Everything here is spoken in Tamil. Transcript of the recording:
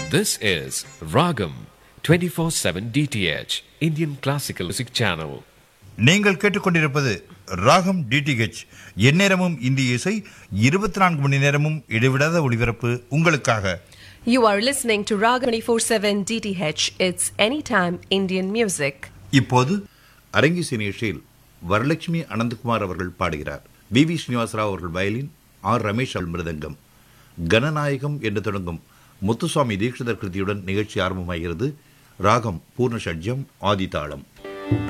This is Ragam 24/7 DTH Indian Classical Music Channel. நீங்கள் கேட்டுக்கொண்டிருப்பது ராகம் டிடிஹெச் எந்நேரமும் இந்திய இசை இருபத்தி நான்கு மணி நேரமும் இடைவிடாத ஒளிபரப்பு உங்களுக்காக You are listening to Raga 24/7 DTH. It's anytime Indian music. இப்போது அரங்கிசை நிகழ்ச்சியில் வரலட்சுமி அனந்தகுமார் அவர்கள் பாடுகிறார் பி வி ஸ்ரீனிவாசராவ் அவர்கள் வயலின் ஆர் ரமேஷ் அவர்கள் மிருதங்கம் கணநாயகம் என்று தொடங்கும் முத்துசுவாமி தீட்சிதர் கிருதியுடன் நிகழ்ச்சி ஆரம்பமாகிறது ராகம் பூர்ண ஷட்ஜம் ஆதிதாளம்